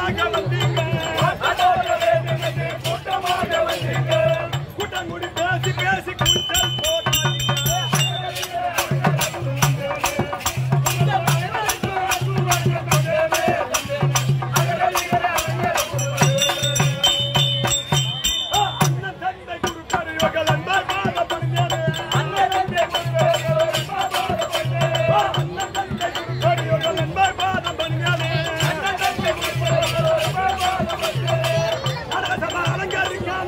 கூட்டமாக வந்தீங்க கூட்டம் கூடி பேசி பேசி கூச்சல் போடாதீங்க அண்ணன் தந்தை குருக்கள் யோகல் அன்பாய் பாதப்படுகிறாரே. அண்ணன் தந்தை குருக்கள் யோகல் அன்பாய் பாதப்படுகிறாரே. அரசமா அலங்கரிக்கான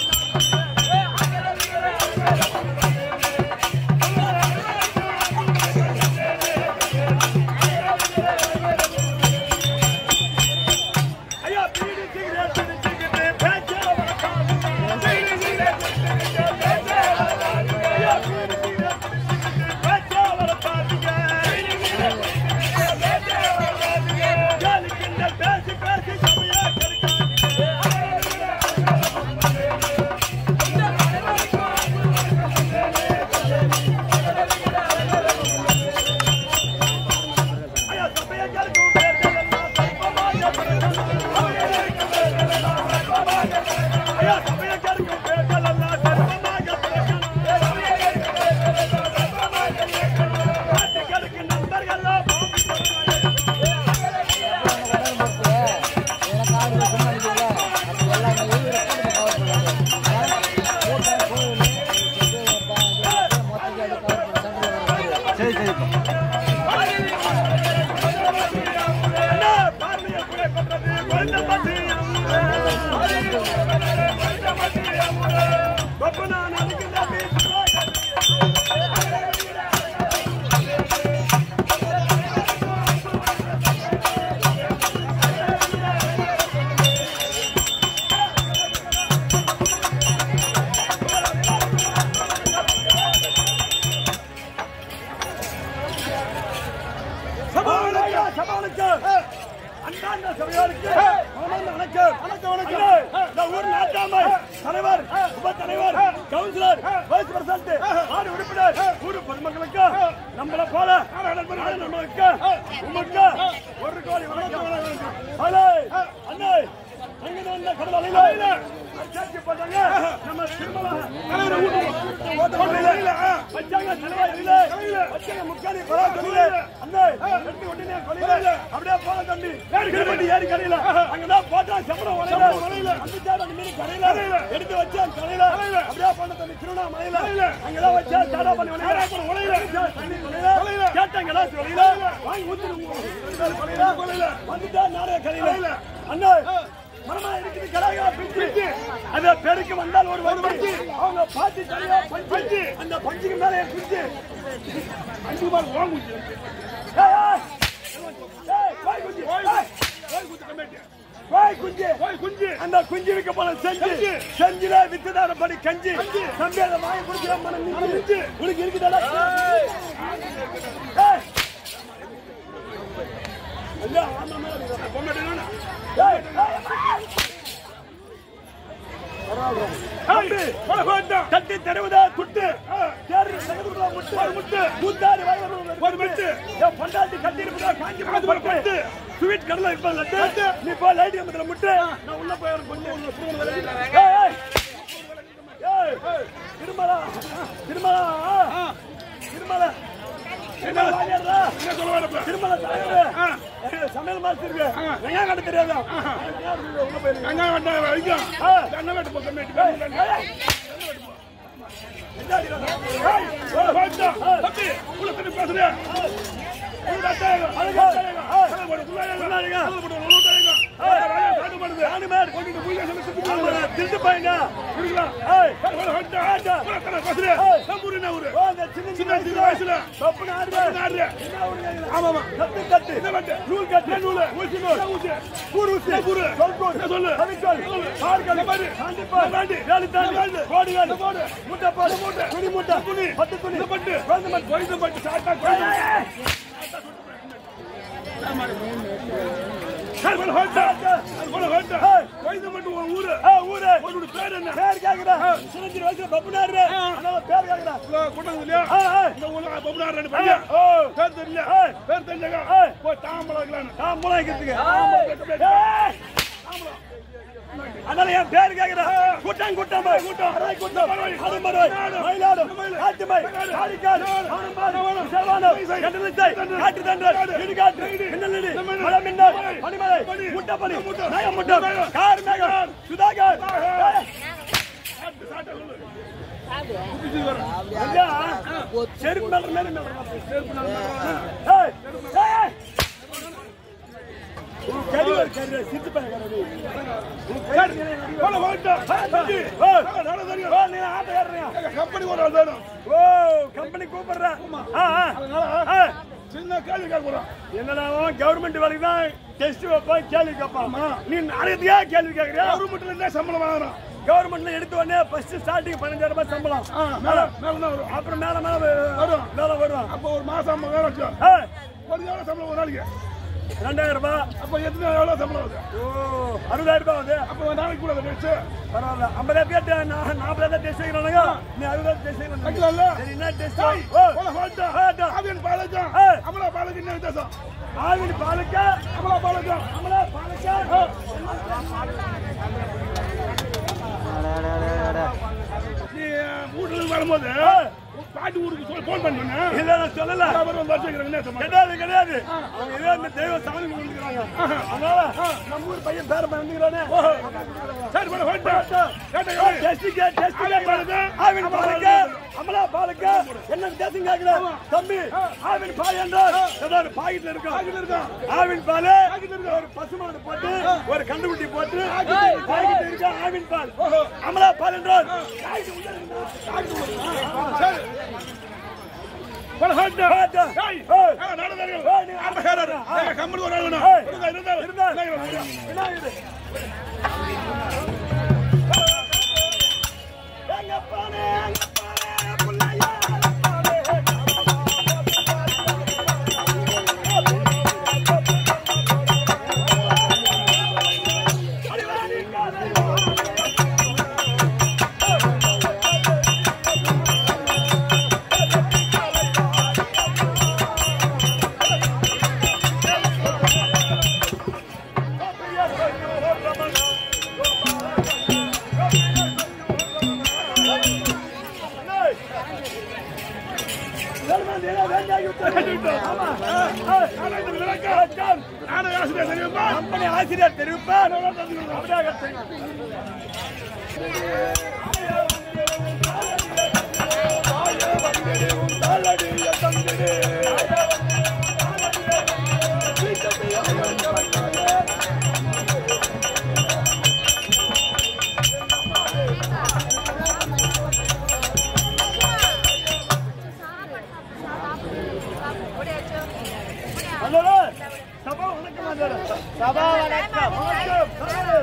ஐயா பீடி சிகரெட் பிடிச்சிக்கிட்டு பேச்சே வளர்க்காதீங்க. பீடி சிகரெட் பிடிச்சிக்கிட்டு பேச்சே வளர்க்காதீங்க. ஐயா பீடி சிகரெட் பிடிச்சிக்கிட்டு பேச்சே வளர்க்காதீங்க. பீடி சிகரெட் பிடிச்சிக்கிட்டு பேச்சே வளர்க்காதீங்க. கேலி கிண்டல் பேசி பேசி சபையை கெடுக்காதீங்க. ஐயா சபையை கெடுக்கும் பேர்கள் எல்லாம் தர்மமாக பிறந்தது. ஐயா சபையை கெடுக்கும் பேர்கள் எல்லாம் தர்மமாக பிறந்தது. நாட்டை கெடுக்கும் நண்பர்கள் எல்லாம் பாம்பு கொள்வார்கள். சரி சரிப்பா அண்ணா, பார்வையை குறைப்பட்டது குறைந்த மத்தியம். கொப்பனான் அழுகின்ற வீட்டு சபாவனுக்கு சபாவனுக்கு அன்பார்ந்த சபையாருக்கு மனமார்ந்த வணக்கம் வணக்கம் வணக்கம் இந்த ஊர் நாட்டாமை தலைவர் உப தலைவர் கவுன்சிலர் வைஸ் பிரசிடண்ட் ஆறு உறுப்பினர் ஊர் பொதுமக்களுக்கு நம்மள போல நாடாளுமன்ற நம்மளுக்கு உமக்கு ஒரு கோடி வணக்கம் ஹலோ அண்ணே அங்க வந்த கடல் அலையில அச்சாச்சி பண்றாங்க நம்ம திருமலா தலைவர் ஊட்டு வச்சாங்க தலைவாயில வச்சாங்க முக்காலி கொலா தொழில அண்ணே ரெண்டு ஒட்டினே கொலையில அப்படியே போல தம்பி திருப்பதி ஏறி கடையில அங்கதான் போட்டா சம்பளம் வளையில வளையில அந்த சார் அந்த மீன் கடையில எடுத்து வச்சான் கடையில அப்படியே போன தம்பி திருவண்ணாமலையில அங்கதான் வச்சா சாடா பண்ணி வளையில வளையில தண்ணி கொலையில கேட்டாங்களா கொலையில வாங்கி ஊத்துருங்க கொலையில கொலையில வந்துட்டா நாடக கடையில அண்ணே மரமா இருக்குது கடாயா பிச்சு அந்த பெருக்கு வந்தால் ஒரு ஒரு பஞ்சு அவங்க பாத்தி தனியா பஞ்சு அந்த பஞ்சுக்கு மேல குஞ்சு அஞ்சு மால் ஓம் குஞ்சு ஏய், ஏய். ஏய், வாய் குஞ்சு ஏய், வாய் குஞ்சு கம்மியாட்டு. வாய் குஞ்சு வாய் குஞ்சு அந்த குஞ்சு விற்க போல செஞ்சு செஞ்சுல வித்துதார படி கஞ்சி தம்பி அதை வாங்கி குடிக்கிற மனம் நிஞ்சு உனக்கு இருக்குதாடா ஏய் ஐயா, ஆமா, ஆமா, பொம்மை ஏய், ஏய், கட்டி தருவதா குட்டு தேர்வு சகதுகளா முட்டு ஒரு முட்டு கூத்தாடி வயது ஒரு முட்டு என் பொண்டாட்டி கட்டி இருப்பதா காஞ்சி போது ஒரு முட்டு ஸ்வீட் கடல இப்ப லட்டு நீ போ லைட் கம்பத்துல முட்டு நான் உள்ள போய் ஒரு கொஞ்சம் ஏய் ஏய் ஏய் திருமலா திருமலா திருமலா என்ன வாங்கிடுறா? திருமலா தலைவரு. சமையல் மாஸ்டர் இருக்கு. வெங்காயம் கட்ட தெரியாதா? உள்ள போயிருங்க. ஆ. ஏய், திருட்டு பையங்க ஏய், ஓ, அந்த சின்ன சின்ன வயசுல தப்புன்னு ஆடுற. என்ன ஊருங்க? கட்டு, கட்டு. நூல் கட்டு, ஊசி நூல். கூர் ஊசி. சொல் கூர். கவிக்கோல். கார்கல். சாந்திப்பால். வேலி தாண்டி. கோடி வேலி. மூட்டை பால். துணி மூட்டை. பட்டு துணி. குழந்தை மட்டு. ஏய், ஏய், ஏய். ஏய், இது மட்டும் உன் ஊரு ஆ, ஊரு உன்னோட பேர் என்ன பேர் கேக்குறேன் சின்னஞ்சிறு வயசுல பப்புனாரு அதனால பேர் கேக்குறேன் கூட்டம் இல்லையா ஆ, ஆ. இந்த ஊர்ல பப்புனார் ரெண்டு பையன் ஓ பேர் தெரியல ஆ. பேர் தெரிஞ்சங்க ஆ. போய் தாம்பலம் வைக்கலான்னு நான் மூளை வைக்கிறதுக்கு ஏய்! அதனால என் பேர் கேக்குறேன் கூட்டம் கூட்டம் போய் கூட்டம் அரை கூட்டம் அருமறை மயிலாடு காட்டுமை காரிக்கால் ஆனம்பாடு சேவானம் கண்டலிசை காட்டு தண்டல் இடுகாட்டு மின்னலிடி மலை மின்னல் பனிமலை முட்டப்பனி நயமுட்டம் கார் மேகம் சுதாகர் ஏய்! ஐயா, செருப்பு மேல மேல மேல ஏய், ஏய்! உன் கருவர் கருவர் சித்து பையன் கருவர் போல வாங்கிட்டோம் தம்பி நானே தெரியும் ஓ, நீ ஆட்ட ஏறுறியா? கம்பெனி ஒரு ஆள் வேணும் ஓ, கம்பெனி கூப்பிடுறேன். ஆ, ஆ. ஆ. சின்ன கேள்வி கேட்க போறோம் என்னடா அவன் கவர்மெண்ட் வேலைக்கு தான் டெஸ்ட் வைப்பான் கேள்வி கேட்பான் நீ நாளைக்கா கேள்வி கேட்கறியா கவர்மெண்ட்ல இருந்தே சம்பளம் வாங்குறோம் கவர்மெண்ட்ல எடுத்த உடனே ஃபர்ஸ்ட் ஸ்டார்டிங் பதினஞ்சாயிரம் ரூபாய் சம்பளம் மேல மேல தான் வரும் அப்புறம் மேல மேல வரும் மேல வரும் அப்போ ஒரு மாசம் ஐம்பதாயிரம் வச்சோம் ஆ, ஒரு எவ்வளவு சம்பளம் ஒரு நாளைக்கு ரெண்டாயிரம் ரூபாய் அப்போ எத்தனை எவ்வளவு சம்பளம் வருது ஓ அறுபதாயிரம் ரூபாய் வந்து அப்போ ஒரு நாளைக்கு கூட வச்சு பரவாயில்ல ஐம்பதாயிரம் பேர் நாற்பதாயிரம் டெஸ்ட் செய்யறானுங்க நீ அறுபதாயிரம் டெஸ்ட் செய்யறாங்க வைக்கலாம்ல சரி என்ன டெஸ்ட் போல வாங்கிட்டோம் வாங்கிட்டோம். ஆவியன் பாலகம் ஆ. அமலா பாலகம் என்ன வித்தியாசம் ஆவின் பாலுக்கா அமலா பாலகம் அமலா பாலுக்கா நீ வீட்டுல இருந்து வரும்போது உன் பாட்டி ஊருக்கு சொல்லி போன் பண்ணீங்க இல்ல நான் சொல்லல அவர் வந்து வச்சுக்கிறேன் என்ன சொன்னாங்க கிடையாது கிடையாது அவங்க இதே இந்த தெய்வ சாமி கும்பிட்டுக்கிறாங்க அதனால நம்ம ஊர் பையன் பேர வந்துக்கிறானே சரி போல வாங்கிட்டோம் கேட்டேன் டெஸ்டிங்க டெஸ்டிங்க பாருங்க ஆவின் பாலுக்கு அமலா பாலுக்கு என்ன வித்தியாசம் கேக்குற தம்பி ஆவின் பால் என்றால் ஏதாவது பாக்கெட்ல இருக்கும் பாக்கெட்ல இருக்கும். ஆவின் பால் ஒரு பசுமாடு போட்டு ஒரு கண்டுக்குட்டி போட்டு பாக்கெட் இருக்கு ஆவின் பால் அமலா பால் என்றால் பாக்கெட் உள்ள இருக்குதா? சரி போல வாங்கிட்டோம் வாங்கிட்டோம். ஏய், ஏய். ஆ, நானும் தெரியும். ஏய், நீ அந்த ஹேரர். ஏய், கம்பெனி ஒரு ஆள் வேணும். ஏய். இருந்தா, இருந்தா, இருந்தா. இருந்தா, இருந்தா. என்ன இது? எங்க பானே, எங்க பானே, புள்ளையா, பானே. அடிவாடி காதல் நானும் ஆசிரியர் தெரியுமா? ஆசிரியர் தெரிவிப்பார் அப்படியாக செய்யும். ஹலோ சபா வணக்கம் ஆச்சாரா. சபா வணக்கம் வணக்கம் சபா.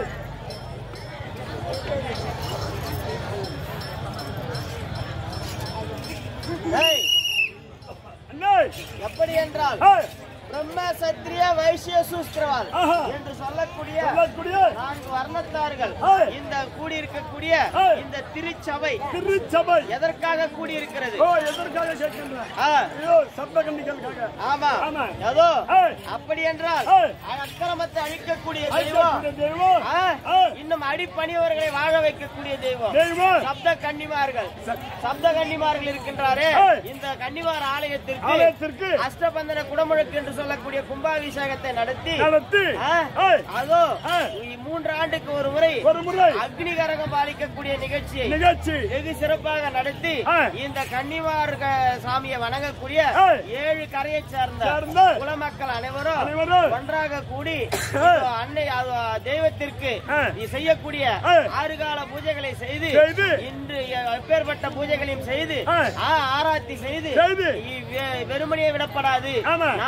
ஏய், அண்ணே எப்படி என்றால் ஏய், பிரம்ம சத்திரிய வைசிய சூஸ்திரவால் ஆஹா. என்று சொல்லக்கூடிய சொல்லக்கூடிய நான்கு வர்ணத்தார்கள் ஏய். இந்த கூடியிருக்கக்கூடிய ஏய். இந்த திருச்சபை திருச்சபை எதற்காக கூடியிருக்கிறது ஓ எதற்காக கேட்கின்றேன் ஆ, ஐயோ சப்த கண்டிகளுக்காக ஆமா ஆமா. அதோ ஏய். அப்படி என்றால் ஏய். அக்கிரமத்தை அழிக்கக்கூடிய தெய்வம் ஐக்கியக்கூடிய தெய்வம் ஆ, ஏய். இன்னும் அடிப்பணியவர்களை வாழ வைக்கக்கூடிய தெய்வம் தெய்வம் சப்த கன்னிமார்கள் சப்த கன்னிமார்கள் இருக்கின்றாரே ஏய். இந்த கன்னிமார் ஆலயத்திற்கு ஆலயத்திற்கு அஷ்டபந்தன குடமுழுக்கு என்று சொல்லக்கூடிய கும்பாபிஷேகத்தை நடத்தி நடத்தி ஆ, ஏய், அதோ ஏய். இ- மூன்று ஆண்டுக்கு ஒரு முறை ஒரு முறை அக்னி கரகம் பாலிக்கக்கூடிய நிகழ்ச்சியை நிகழ்ச்சி வெகு சிறப்பாக நடத்தி ஏய். இந்த கன்னிமார் க- சாமியை வணங்கக்கூடிய ஏய். ஏழு கரையை சேர்ந்த சேர்ந்த குலமக்கள் அனைவரும் அனைவரும் ஒன்றாக கூடி ஏய். இப்போ அன்னை அது தெய்வத்திற்கு ஏய். நீ செய்யக்கூடிய ஏய். ஆறு கால பூஜைகளை செய்து செய்து. இன்று எப்பேற்பட்ட பூஜைகளையும் செய்து ஏய். ஆ, ஆராத்தி செய்து செய்து. இ- வெ- வெறுமனே விடப்படாது ஆமா. நாடகம் வைக்க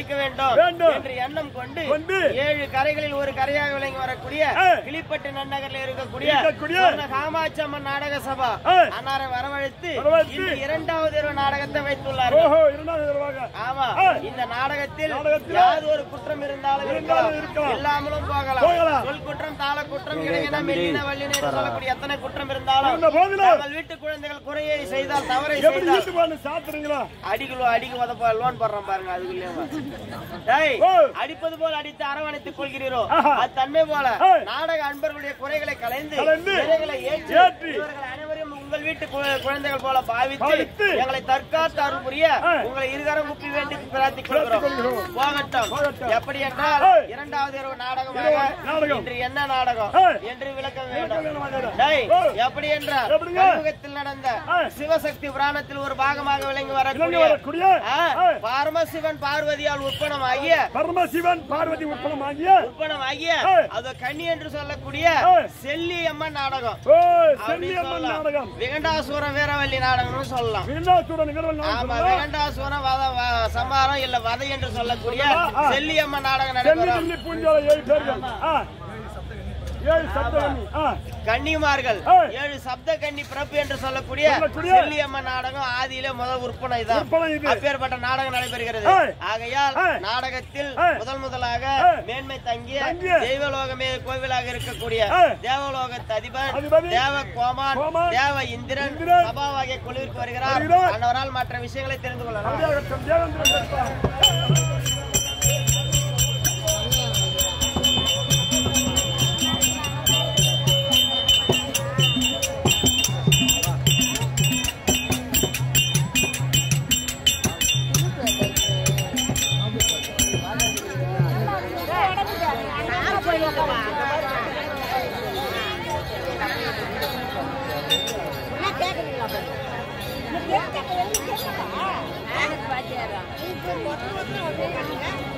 இருக்க வேண்டும் வேண்டும். என்று எண்ணம் கொண்டு கொண்டு ஏழு கரைகளில் ஒரு கரையாக விளங்கி வரக்கூடிய ஆ. கிளிப்பட்டு நன்னகரில் இருக்கக்கூடிய இருக்கக்கூடிய சொர்ண காமாட்சி அம்மன் நாடக சபா ஆ. அன்னாரை வரவழைத்து வரவழைத்து இன்று இரண்டாவது இரவு நாடகத்தை வைத்துள்ளார்கள் ஓஹோ இரண்டாவது தடவையாக ஆமா ஆ. இந்த நாடகத்தில் நாடகத்தில் யாது ஒரு குற்றம் இருந்தாலும் இருந்தாலும் இருக்கலாம் இருக்கலாம். இல்லாமலும் போகலாம் போகலாம். சொல் குற்றம் தாள குற்றம் இடையின மெல்லின வல்லின என்று சொல்லக்கூடிய எத்தனை குற்றம் இருந்தாலும் இருந்த போதிலும் தங்கள் வீட்டு குழந்தைகள் குறையை செய்தால் தவறை எப்படி செய்தால் வீட்டுக்கு வந்து சாத்துறீங்களா அடிக்குள்ள அடிக்கு உதப்பா லோன் போடுறோம் பாருங்க அதுக்குள்ளே டேய் ஓ. அடிப்பது போல் அடித்து அரவணைத்துக் கொள்கிறீரோ ஆஹா. அது தன்மை போல ஏய். நாடக அன்பர்களுடைய குறைகளை கலைந்து கலைந்து, நிறைகளை ஏற்றி ஏற்றி, இவர்கள் அனைவரையும் உங்கள் வீட்டு கு- குழந்தைகள் போல பாவித்து பாவித்து, எங்களை தற்காத்து அருள் புரிய ஏய். உங்களை இருகரம் குப்பி வேண்டி பிரார்த்திக் கொள்கிறோம் கொள்கிறோம். போகட்டும் போகட்டும். எப்படி என்றால் ஏய். இரண்டாவது இரவு நாடகமாக இரவு நாடகம். இன்று என்ன நாடகம் ஏய். என்று விளக்க வேண்டும் விளக்க வேண்டும். டேய், ஏய். எப்படி என்றால் எப்படிங்க? கலியுகத்தில் நடந்த ஏய். சிவசக்தி புராணத்தில் ஒரு பாகமாக விளங்கி விளங்கி வரக்கூடிய வரக்கூடிய ஆ, ஏய். பரமசிவன் பார்வதியால் உற்பணமாகிய பரமசிவன் பார்வதி உட்படம் ஆகிய உற்பணமாகிய ஏய். அது கன்னி என்று சொல்லக்கூடிய ஏய். செல்லி அம்மன் நாடகம் ஓ அப்படி செல்லியம்மன் சொல்லலாம். நாடகம் விகண்டாசுரம் வீரவல்லி நாடகம்னு சொல்லலாம் வீணாசூரன் நிகழ்வல் ஆமா நாடகம் விகண்டாசுரம் வத வ- சம்ஹாரம் இல்ல வதை என்று சொல்லக்கூடிய ஆ, ஆ. செல்லியம்மன் நாடகம் செல்லி நடைபெறும் செல்லி பூஞ்சோலை ஏழு பேர்கள் ஆ. ஏழு சப்தகன்னி ஆ. கன்னிமார்கள் ஏய். ஏழு சப்த கன்னி பிறப்பு என்று சொல்லக்கூடிய சொல்லக்கூடிய செல்லியம்மன் நாடகம் ஆதியிலே முதல் உற்பனை தான் விற்பனை இது அப்பேற்பட்ட நாடகம் நடைபெறுகிறது ஏய். ஆகையால் ஏய். நாடகத்தில் ஏய். முதல் முதலாக ஏய். மேன்மை தங்கிய தங்கிய தெய்வலோகமே கோவிலாக இருக்கக்கூடிய ஏய். தேவலோகத்து அதிபர் அதிபதி. தேவ கோமான் கோமான். தேவ இந்திரன் இந்திரன். சபாவாகிய குழுவிற்கு வருகிறார் வருகிறார். அன்னவரால் மற்ற விஷயங்களை தெரிந்து கொள்ளலாம் அப்படியாகட்டும். தேவேந்திரன் கேட்பார். கேட்கறீங்களா